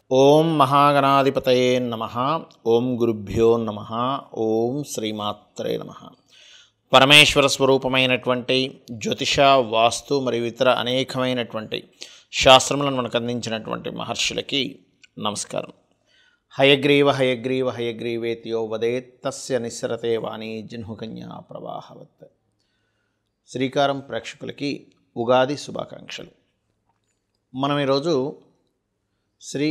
ఓం మహాగణాధిపతయే నమ ఓం గురుభ్యో నమ ఓం శ్రీమాత్రే నమ పరమేశ్వర స్వరూపమైనటువంటి జ్యోతిష వాస్తు మరియు ఇతర అనేకమైనటువంటి శాస్త్రములను మనకు అందించినటువంటి మహర్షులకి నమస్కారం హయగ్రీవ హయగ్రీవ హయగ్రీవేత్యో వదేత్ తస్య నిస్సరతే వాణి జిహ్నుకన్యా ప్రవాహవత్ శ్రీకారం ప్రేక్షకులకి ఉగాది శుభాకాంక్షలు మనం ఈరోజు శ్రీ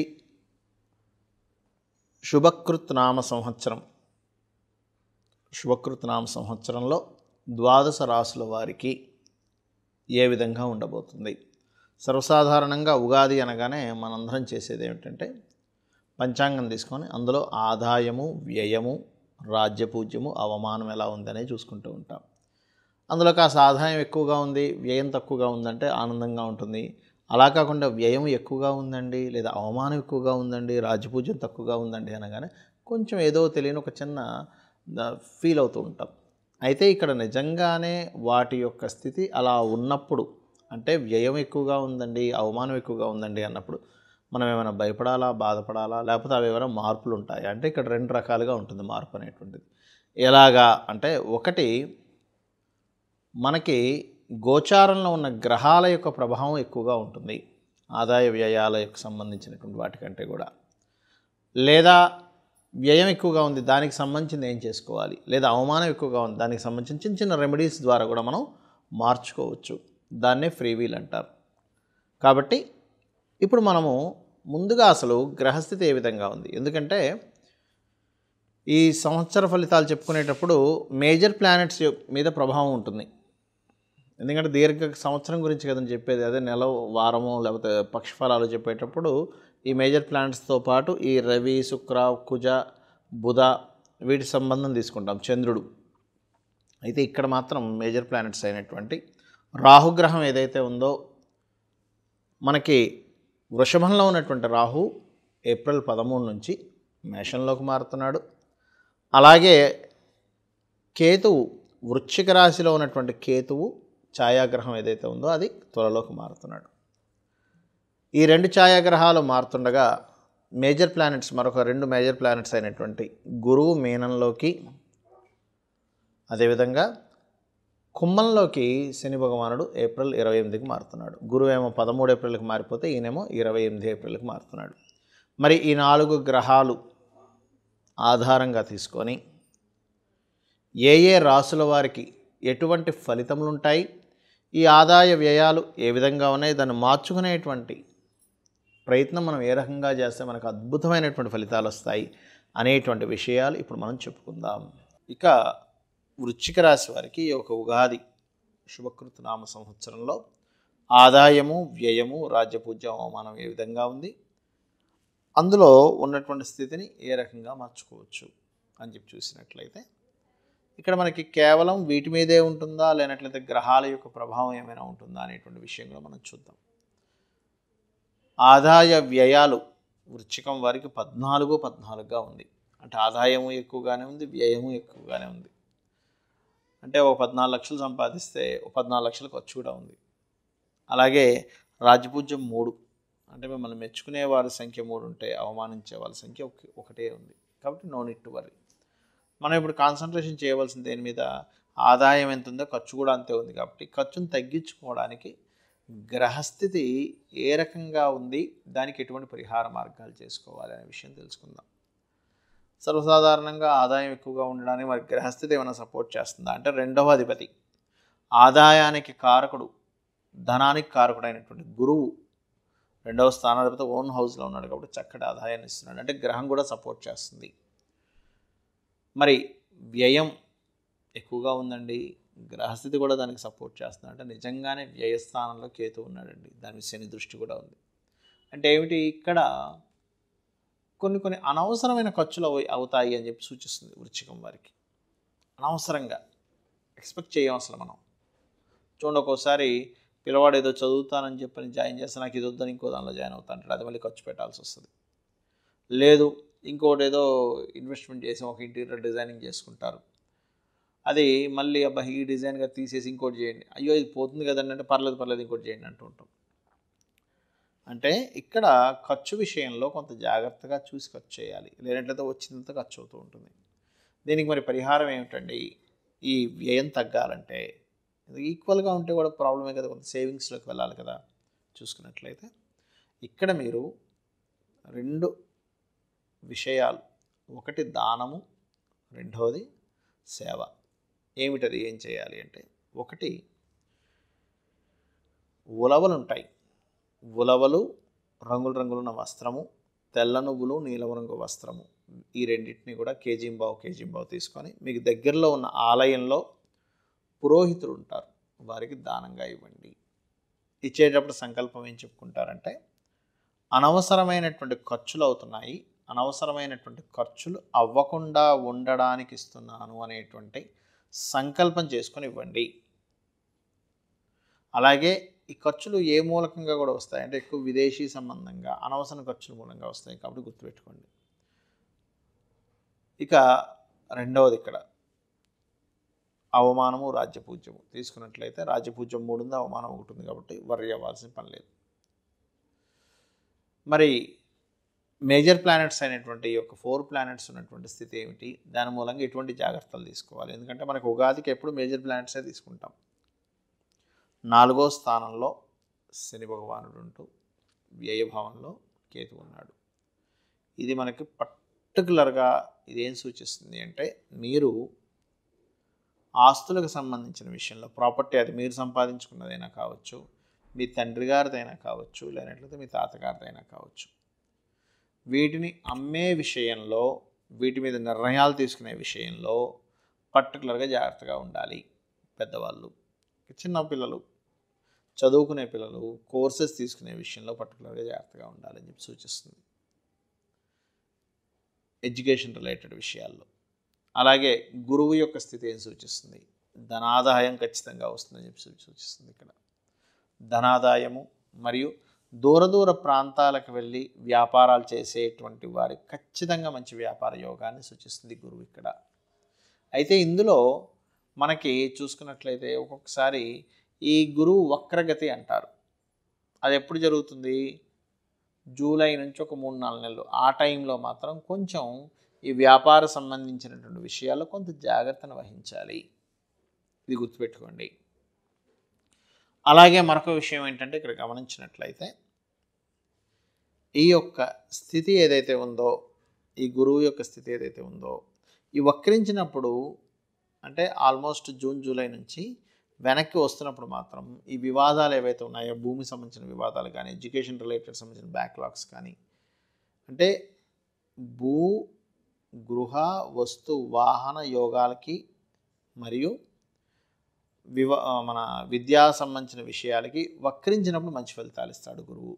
శుభకృత్ నామ సంవత్సరం శుభకృత్ నామ సంవత్సరంలో ద్వాదశ రాసుల వారికి ఏ విధంగా ఉండబోతుంది సర్వసాధారణంగా ఉగాది అనగానే మనందరం చేసేది ఏమిటంటే పంచాంగం తీసుకొని అందులో ఆదాయము వ్యయము రాజ్యపూజ్యము అవమానం ఎలా ఉందనే చూసుకుంటూ ఉంటాం అందులో కాస్త ఆదాయం ఎక్కువగా ఉంది వ్యయం తక్కువగా ఉందంటే ఆనందంగా ఉంటుంది అలా కాకుండా వ్యయం ఎక్కువగా ఉందండి లేదా అవమానం ఎక్కువగా ఉందండి రాజపూజ్యం తక్కువగా ఉందండి అనగానే కొంచెం ఏదో తెలియని ఒక చిన్న ఫీల్ అవుతూ ఉంటాం అయితే ఇక్కడ నిజంగానే వాటి యొక్క స్థితి అలా ఉన్నప్పుడు అంటే వ్యయం ఎక్కువగా ఉందండి అవమానం ఎక్కువగా ఉందండి అన్నప్పుడు మనం ఏమైనా భయపడాలా బాధపడాలా లేకపోతే అవి ఏమైనా మార్పులు ఉంటాయి అంటే ఇక్కడ రెండు రకాలుగా ఉంటుంది మార్పు అనేటువంటిది ఎలాగా అంటే ఒకటి మనకి గోచారంలో ఉన్న గ్రహాల యొక్క ప్రభావం ఎక్కువగా ఉంటుంది ఆదాయ వ్యయాల యొక్క సంబంధించినటువంటి వాటికంటే కూడా లేదా వ్యయం ఎక్కువగా ఉంది దానికి సంబంధించింది ఏం చేసుకోవాలి లేదా అవమానం ఎక్కువగా ఉంది దానికి సంబంధించిన చిన్న చిన్న రెమెడీస్ ద్వారా కూడా మనం మార్చుకోవచ్చు దాన్నే ఫ్రీ వీల్ అంటారు కాబట్టి ఇప్పుడు మనము ముందుగా అసలు గ్రహస్థితి ఏ విధంగా ఉంది ఎందుకంటే ఈ సంవత్సర ఫలితాలు చెప్పుకునేటప్పుడు మేజర్ ప్లానెట్స్ మీద ప్రభావం ఉంటుంది ఎందుకంటే దీర్ఘ సంవత్సరం గురించి కదని చెప్పేది అదే నెల వారము లేకపోతే పక్షఫలాలు చెప్పేటప్పుడు ఈ మేజర్ ప్లానెట్స్తో పాటు ఈ రవి శుక్ర కుజ బుధ వీటి సంబంధం తీసుకుంటాం చంద్రుడు అయితే ఇక్కడ మాత్రం మేజర్ ప్లానెట్స్ అయినటువంటి రాహుగ్రహం ఏదైతే ఉందో మనకి వృషభంలో ఉన్నటువంటి రాహు ఏప్రిల్ పదమూడు నుంచి మేషంలోకి మారుతున్నాడు అలాగే కేతువు వృశ్చిక రాశిలో ఉన్నటువంటి కేతువు ఛాయాగ్రహం ఏదైతే ఉందో అది త్వరలోకి మారుతున్నాడు ఈ రెండు ఛాయాగ్రహాలు మారుతుండగా మేజర్ ప్లానెట్స్ మరొక రెండు మేజర్ ప్లానెట్స్ అయినటువంటి గురువు మీనంలోకి అదేవిధంగా కుంభంలోకి శని భగవానుడు ఏప్రిల్ ఇరవై ఎనిమిదికి మారుతున్నాడు గురువు ఏమో పదమూడు ఏప్రిల్కి మారిపోతే ఈయనేమో ఇరవై ఎనిమిది ఏప్రిల్కి మారుతున్నాడు మరి ఈ నాలుగు గ్రహాలు ఆధారంగా తీసుకొని ఏ ఏ రాసుల వారికి ఎటువంటి ఫలితములు ఉంటాయి ఈ ఆదాయ వ్యయాలు ఏ విధంగా ఉన్నాయి దాన్ని మార్చుకునేటువంటి ప్రయత్నం మనం ఏ రకంగా చేస్తే మనకు అద్భుతమైనటువంటి ఫలితాలు వస్తాయి అనేటువంటి విషయాలు ఇప్పుడు మనం చెప్పుకుందాం ఇక వృశ్చిక రాశి వారికి ఈ ఒక ఉగాది శుభకృత నామ సంవత్సరంలో ఆదాయము వ్యయము రాజ్యపూజ్యం అవమానం ఏ విధంగా ఉంది అందులో ఉన్నటువంటి స్థితిని ఏ రకంగా మార్చుకోవచ్చు అని చెప్పి చూసినట్లయితే ఇక్కడ మనకి కేవలం వీటి మీదే ఉంటుందా లేనట్లయితే గ్రహాల యొక్క ప్రభావం ఏమైనా ఉంటుందా అనేటువంటి విషయం కూడా మనం చూద్దాం ఆదాయ వ్యయాలు వృచ్చికం వారికి పద్నాలుగు పద్నాలుగుగా ఉంది అంటే ఆదాయము ఎక్కువగానే ఉంది వ్యయము ఎక్కువగానే ఉంది అంటే ఒక పద్నాలుగు లక్షలు సంపాదిస్తే ఒక పద్నాలుగు లక్షలు ఖర్చు కూడా ఉంది అలాగే రాజపూజ్యం మూడు అంటే మిమ్మల్ని మెచ్చుకునే వారి సంఖ్య మూడు ఉంటే అవమానించే వాళ్ళ సంఖ్య ఒక ఒకటే ఉంది కాబట్టి నో నిట్ టు వరీ మనం ఇప్పుడు కాన్సన్ట్రేషన్ చేయవలసిన దేని మీద ఆదాయం ఎంత ఉందో ఖర్చు కూడా అంతే ఉంది కాబట్టి ఖర్చును తగ్గించుకోవడానికి గ్రహస్థితి ఏ రకంగా ఉంది దానికి ఎటువంటి పరిహార మార్గాలు చేసుకోవాలి అనే విషయం తెలుసుకుందాం సర్వసాధారణంగా ఆదాయం ఎక్కువగా ఉండడానికి మరి గ్రహస్థితి ఏమైనా సపోర్ట్ చేస్తుందా అంటే రెండవ అధిపతి ఆదాయానికి కారకుడు ధనానికి కారకుడైనటువంటి గురువు రెండవ స్థానాధిపతి ఓన్ హౌస్లో ఉన్నాడు కాబట్టి చక్కటి ఆదాయాన్ని ఇస్తున్నాడు అంటే గ్రహం కూడా సపోర్ట్ చేస్తుంది మరి వ్యయం ఎక్కువగా ఉందండి గ్రహస్థితి కూడా దానికి సపోర్ట్ చేస్తుంది అంటే నిజంగానే వ్యయస్థానంలో కేతు ఉన్నాడండి దాని శని దృష్టి కూడా ఉంది అంటే ఏమిటి ఇక్కడ కొన్ని కొన్ని అనవసరమైన ఖర్చులు అవుతాయి అని చెప్పి సూచిస్తుంది వృచ్చికం వారికి అనవసరంగా ఎక్స్పెక్ట్ చేయం అసలు మనం చూడండి ఒక్కోసారి పిల్లవాడు ఏదో చదువుతానని చెప్పని జాయిన్ చేస్తే నాకు ఇది వద్దని ఇంకో దానిలో జాయిన్ అవుతా అంటాడు అది మళ్ళీ ఖర్చు పెట్టాల్సి వస్తుంది లేదు ఇంకోటి ఏదో ఇన్వెస్ట్మెంట్ చేసి ఒక ఇంటీరియర్ డిజైనింగ్ చేసుకుంటారు అది మళ్ళీ అబ్బా ఈ డిజైన్గా తీసేసి ఇంకోటి చేయండి అయ్యో ఇది పోతుంది కదండి అంటే పర్లేదు పర్లేదు ఇంకోటి చేయండి అంటూ ఉంటాం అంటే ఇక్కడ ఖర్చు విషయంలో కొంత జాగ్రత్తగా చూసి ఖర్చు చేయాలి లేనట్లయితే వచ్చినంత ఖర్చు అవుతూ ఉంటుంది దీనికి మరి పరిహారం ఏమిటండి ఈ వ్యయం తగ్గాలంటే ఈక్వల్గా ఉంటే కూడా ప్రాబ్లమే కదా కొంత సేవింగ్స్లోకి వెళ్ళాలి కదా చూసుకున్నట్లయితే ఇక్కడ మీరు రెండు విషయాలు ఒకటి దానము రెండవది సేవ ఏమిటది ఏం చేయాలి అంటే ఒకటి ఉలవలు ఉంటాయి ఉలవలు రంగుల రంగులున్న వస్త్రము తెల్ల నువ్వులు నీలం రంగు వస్త్రము ఈ రెండింటిని కూడా కేజీంబావు కేజీంబావు తీసుకొని మీకు దగ్గరలో ఉన్న ఆలయంలో పురోహితులు ఉంటారు వారికి దానంగా ఇవ్వండి ఇచ్చేటప్పుడు సంకల్పం ఏం చెప్పుకుంటారంటే అనవసరమైనటువంటి ఖర్చులు అవుతున్నాయి అనవసరమైనటువంటి ఖర్చులు అవ్వకుండా ఉండడానికి ఇస్తున్నాను అనేటువంటి సంకల్పం చేసుకొని ఇవ్వండి అలాగే ఈ ఖర్చులు ఏ మూలకంగా కూడా వస్తాయి అంటే ఎక్కువ విదేశీ సంబంధంగా అనవసర ఖర్చుల మూలంగా వస్తాయి కాబట్టి గుర్తుపెట్టుకోండి ఇక రెండవది ఇక్కడ అవమానము రాజ్యపూజ్యము తీసుకున్నట్లయితే రాజ్యపూజ్యం మూడు ఉంది అవమానం ఒకటి ఉంది కాబట్టి వర్రీ అవ్వాల్సిన పని లేదు మరి మేజర్ ప్లానెట్స్ అయినటువంటి ఈ యొక్క ఫోర్ ప్లానెట్స్ ఉన్నటువంటి స్థితి ఏమిటి దాని మూలంగా ఎటువంటి జాగ్రత్తలు తీసుకోవాలి ఎందుకంటే మనకు ఉగాదికి ఎప్పుడు మేజర్ ప్లానెట్సే తీసుకుంటాం నాలుగో స్థానంలో శని భగవానుడు ఉంటూ వ్యయభావంలో కేతు ఉన్నాడు ఇది మనకి పర్టికులర్గా ఇదేం సూచిస్తుంది అంటే మీరు ఆస్తులకు సంబంధించిన విషయంలో ప్రాపర్టీ అది మీరు సంపాదించుకున్నదైనా కావచ్చు మీ తండ్రి గారిదైనా కావచ్చు లేనట్లయితే మీ తాతగారిదైనా కావచ్చు వీటిని అమ్మే విషయంలో వీటి మీద నిర్ణయాలు తీసుకునే విషయంలో పర్టికులర్గా జాగ్రత్తగా ఉండాలి పెద్దవాళ్ళు చిన్న పిల్లలు చదువుకునే పిల్లలు కోర్సెస్ తీసుకునే విషయంలో పర్టికులర్గా జాగ్రత్తగా ఉండాలని చెప్పి సూచిస్తుంది ఎడ్యుకేషన్ రిలేటెడ్ విషయాల్లో అలాగే గురువు యొక్క స్థితి ఏం సూచిస్తుంది ధనాదాయం ఖచ్చితంగా వస్తుందని చెప్పి సూ- సూచిస్తుంది ఇక్కడ ధనాదాయము మరియు దూర దూర ప్రాంతాలకు వెళ్ళి వ్యాపారాలు చేసేటువంటి వారికి ఖచ్చితంగా మంచి వ్యాపార యోగాన్ని సూచిస్తుంది గురువు ఇక్కడ అయితే ఇందులో మనకి చూసుకున్నట్లయితే ఒక్కొక్కసారి ఈ గురువు వక్రగతి అంటారు అది ఎప్పుడు జరుగుతుంది జూలై నుంచి ఒక మూడు నాలుగు నెలలు ఆ టైంలో మాత్రం కొంచెం ఈ వ్యాపార సంబంధించినటువంటి విషయాల్లో కొంత జాగ్రత్తను వహించాలి ఇది గుర్తుపెట్టుకోండి అలాగే మరొక విషయం ఏంటంటే ఇక్కడ గమనించినట్లయితే ఈ యొక్క స్థితి ఏదైతే ఉందో ఈ గురువు యొక్క స్థితి ఏదైతే ఉందో ఈ వక్రించినప్పుడు అంటే ఆల్మోస్ట్ జూన్ జూలై నుంచి వెనక్కి వస్తున్నప్పుడు మాత్రం ఈ వివాదాలు ఏవైతే ఉన్నాయో భూమి సంబంధించిన వివాదాలు కానీ ఎడ్యుకేషన్ రిలేటెడ్ సంబంధించిన బ్యాక్లాగ్స్ కానీ అంటే భూ గృహ వస్తు వాహన యోగాలకి మరియు వివ ఆ, మన విద్యా సంబంధించిన విషయాలకి వక్రించినప్పుడు మంచి ఫలితాలు ఇస్తాడు గురువు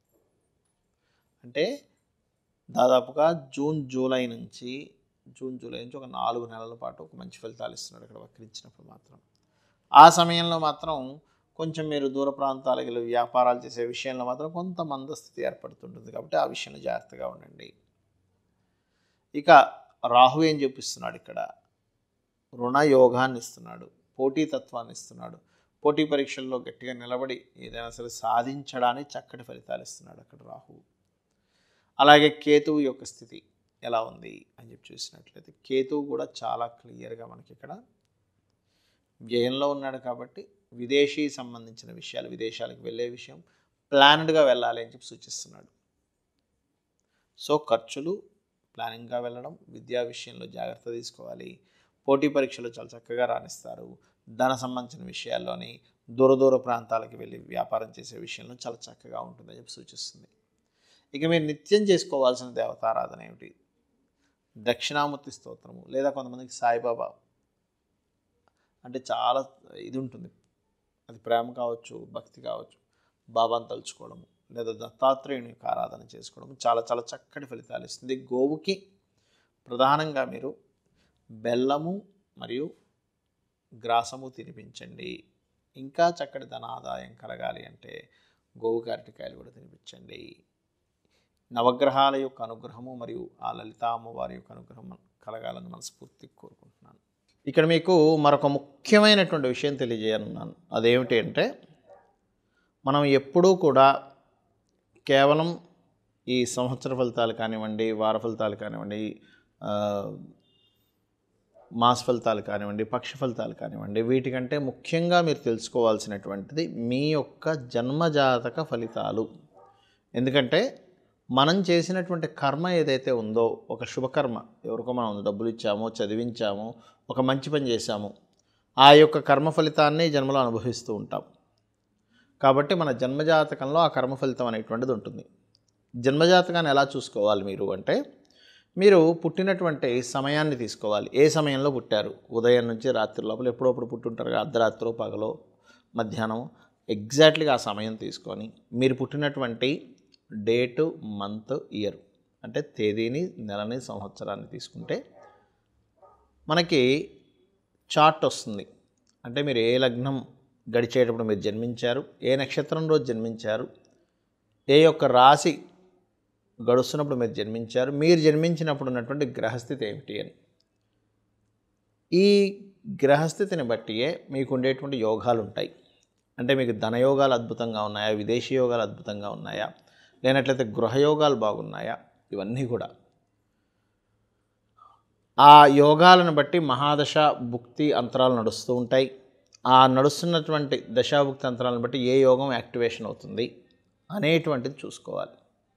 అంటే దాదాపుగా జూన్ జూలై నుంచి జూన్ జూలై నుంచి ఒక నాలుగు నెలల పాటు ఒక మంచి ఫలితాలు ఇస్తున్నాడు ఇక్కడ వక్రించినప్పుడు మాత్రం ఆ సమయంలో మాత్రం కొంచెం మీరు దూర ప్రాంతాలకు వెళ్ళి వ్యాపారాలు చేసే విషయంలో మాత్రం కొంత మందస్థితి ఏర్పడుతుంటుంది కాబట్టి ఆ విషయంలో జాగ్రత్తగా ఉండండి ఇక రాహు ఏం చూపిస్తున్నాడు ఇక్కడ రుణ యోగాన్ని ఇస్తున్నాడు పోటీతత్వాన్ని ఇస్తున్నాడు పోటీ పరీక్షల్లో గట్టిగా నిలబడి ఏదైనా సరే సాధించడానికి చక్కటి ఫలితాలు ఇస్తున్నాడు అక్కడ రాహువు అలాగే కేతువు యొక్క స్థితి ఎలా ఉంది అని చెప్పి చూసినట్లయితే కేతువు కూడా చాలా క్లియర్గా మనకి ఇక్కడ వ్యయంలో ఉన్నాడు కాబట్టి విదేశీ సంబంధించిన విషయాలు విదేశాలకు వెళ్ళే విషయం ప్లానెడ్గా వెళ్ళాలి అని చెప్పి సూచిస్తున్నాడు సో ఖర్చులు ప్లానింగ్గా వెళ్ళడం విద్యా విషయంలో జాగ్రత్త తీసుకోవాలి పోటీ పరీక్షలు చాలా చక్కగా రాణిస్తారు ధన సంబంధించిన విషయాల్లోని దూర దూర ప్రాంతాలకు వెళ్ళి వ్యాపారం చేసే విషయంలో చాలా చక్కగా ఉంటుందని చెప్పి సూచిస్తుంది ఇక మీరు నిత్యం చేసుకోవాల్సిన దేవతారాధన ఏమిటి దక్షిణామూర్తి స్తోత్రము లేదా కొంతమందికి సాయిబాబా అంటే చాలా ఇది ఉంటుంది అది ప్రేమ కావచ్చు భక్తి కావచ్చు బాబాను తలుచుకోవడము లేదా దత్తాత్రేయుని యొక్క ఆరాధన చేసుకోవడం చాలా చాలా చక్కటి ఫలితాలు ఇస్తుంది గోవుకి ప్రధానంగా మీరు బెల్లము మరియు గ్రాసము తినిపించండి ఇంకా చక్కటి ధన ఆదాయం కలగాలి అంటే గోవుకి అరటికాయలు కూడా తినిపించండి నవగ్రహాల యొక్క అనుగ్రహము మరియు ఆ లలితా అమ్మవారి యొక్క అనుగ్రహం కలగాలని మనస్ఫూర్తిగా కోరుకుంటున్నాను ఇక్కడ మీకు మరొక ముఖ్యమైనటువంటి విషయం తెలియజేయనున్నాను అదేమిటి అంటే మనం ఎప్పుడూ కూడా కేవలం ఈ సంవత్సర ఫలితాలు కానివ్వండి వార ఫలితాలు కానివ్వండి ఆ, మాస ఫలితాలు కానివ్వండి పక్ష ఫలితాలు కానివ్వండి వీటికంటే ముఖ్యంగా మీరు తెలుసుకోవాల్సినటువంటిది మీ యొక్క జన్మజాతక ఫలితాలు ఎందుకంటే మనం చేసినటువంటి కర్మ ఏదైతే ఉందో ఒక శుభకర్మ ఎవరికో మనం డబ్బులు ఇచ్చామో చదివించామో ఒక మంచి పని చేశాము ఆ యొక్క కర్మ ఫలితాన్ని జన్మలో అనుభవిస్తూ ఉంటాం కాబట్టి మన జన్మజాతకంలో ఆ కర్మ ఫలితం అనేటువంటిది ఉంటుంది జన్మజాతకాన్ని ఎలా చూసుకోవాలి మీరు అంటే మీరు పుట్టినటువంటి సమయాన్ని తీసుకోవాలి ఏ సమయంలో పుట్టారు ఉదయం నుంచి రాత్రి లోపల ఎప్పుడప్పుడు పుట్టుంటారు కదా, అర్ధరాత్రో పగలో మధ్యాహ్నం ఎగ్జాక్ట్లీగా ఆ సమయం తీసుకొని మీరు పుట్టినటువంటి డేటు మంత్ ఇయర్ అంటే తేదీని నెలని సంవత్సరాన్ని తీసుకుంటే మనకి చార్ట్ వస్తుంది అంటే మీరు ఏ లగ్నం గడిచేటప్పుడు మీరు జన్మించారు ఏ నక్షత్రం రోజు జన్మించారు ఏ యొక్క రాశి గడుస్తున్నప్పుడు మీరు జన్మించారు మీరు జన్మించినప్పుడు ఉన్నటువంటి గ్రహస్థితి ఏమిటి అని ఈ గ్రహస్థితిని బట్టియే మీకు ఉండేటువంటి యోగాలు ఉంటాయి అంటే మీకు ధనయోగాలు అద్భుతంగా ఉన్నాయా విదేశీ యోగాలు అద్భుతంగా ఉన్నాయా లేనట్లయితే గృహయోగాలు బాగున్నాయా ఇవన్నీ కూడా ఆ యోగాలను బట్టి మహాదశ భుక్తి అంతరాలు నడుస్తూ ఉంటాయి ఆ నడుస్తున్నటువంటి దశాభుక్తి అంతరాలను బట్టి ఏ యోగం యాక్టివేషన్ అవుతుంది అనేటువంటిది చూసుకోవాలి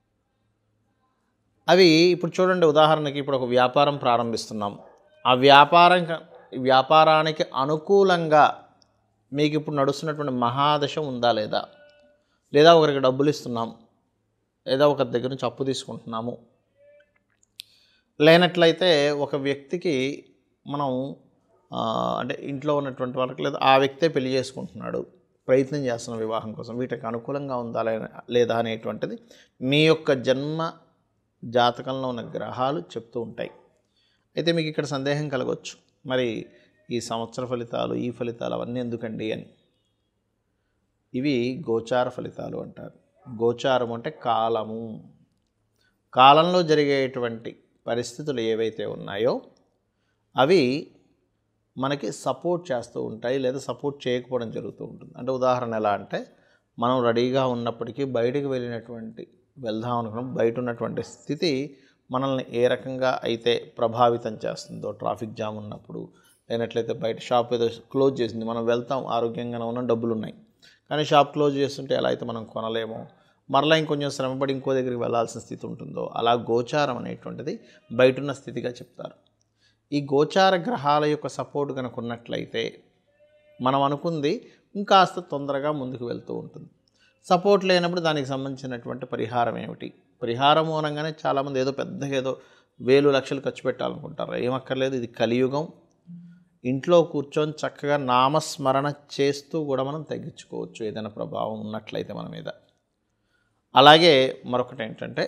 అవి ఇప్పుడు చూడండి ఉదాహరణకి ఇప్పుడు ఒక వ్యాపారం ప్రారంభిస్తున్నాం ఆ వ్యాపారం వ్యాపారానికి అనుకూలంగా మీకు ఇప్పుడు నడుస్తున్నటువంటి మహాదశ ఉందా లేదా లేదా ఒకరికి డబ్బులు ఇస్తున్నాం లేదా ఒకరి దగ్గర నుంచి అప్పు తీసుకుంటున్నాము లేనట్లయితే ఒక వ్యక్తికి మనం ఆ, అంటే ఇంట్లో ఉన్నటువంటి వాళ్ళకి లేదా ఆ వ్యక్తే పెళ్లి చేసుకుంటున్నాడు ప్రయత్నం చేస్తున్న వివాహం కోసం వీటికి అనుకూలంగా ఉందా లే- లేదా అనేటువంటిది మీ యొక్క జన్మ జాతకంలో ఉన్న గ్రహాలు చెప్తూ ఉంటాయి అయితే మీకు ఇక్కడ సందేహం కలగవచ్చు మరి ఈ సంవత్సర ఫలితాలు ఈ ఫలితాలు అవన్నీ ఎందుకండి అని ఇవి గోచార ఫలితాలు అంటారు గోచారం అంటే కాలము కాలంలో జరిగేటువంటి పరిస్థితులు ఏవైతే ఉన్నాయో అవి మనకి సపోర్ట్ చేస్తూ ఉంటాయి లేదా సపోర్ట్ చేయకపోవడం జరుగుతూ ఉంటుంది అంటే ఉదాహరణ ఎలా అంటే మనం రెడీగా ఉన్నప్పటికీ బయటికి వెళ్ళినటువంటి వెళ్దాం అనుకున్నాం బయట ఉన్నటువంటి స్థితి మనల్ని ఏ రకంగా అయితే ప్రభావితం చేస్తుందో ట్రాఫిక్ జామ్ ఉన్నప్పుడు లేనట్లయితే బయట షాప్ ఏదో క్లోజ్ చేసింది మనం వెళ్తాం ఆరోగ్యంగానే ఉన్న డబ్బులు ఉన్నాయి కానీ షాప్ క్లోజ్ చేస్తుంటే ఎలా అయితే మనం కొనలేమో మరలా ఇంకొంచెం శ్రమపడి ఇంకో దగ్గరికి వెళ్ళాల్సిన స్థితి ఉంటుందో అలా గోచారం అనేటువంటిది బయటున్న స్థితిగా చెప్తారు ఈ గోచార గ్రహాల యొక్క సపోర్ట్ కనుక ఉన్నట్లయితే మనం అనుకుంది ఇంకాస్త తొందరగా ముందుకు వెళ్తూ ఉంటుంది సపోర్ట్ లేనప్పుడు దానికి సంబంధించినటువంటి పరిహారం ఏమిటి పరిహారం అనగానే చాలామంది ఏదో పెద్దగా ఏదో వేలు లక్షలు ఖర్చు పెట్టాలనుకుంటారు ఏమక్కర్లేదు ఇది కలియుగం ఇంట్లో కూర్చొని చక్కగా నామస్మరణ చేస్తూ కూడా మనం తగ్గించుకోవచ్చు ఏదైనా ప్రభావం ఉన్నట్లయితే మన మీద అలాగే మరొకటి ఏంటంటే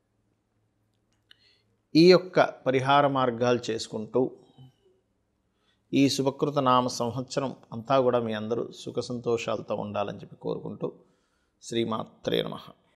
ఈ యొక్క పరిహార మార్గాలు చేసుకుంటూ ఈ శుభకృత నామ సంవత్సరం అంతా కూడా మీ అందరూ సుఖ సంతోషాలతో ఉండాలని చెప్పి కోరుకుంటూ శ్రీమాత్రే నమః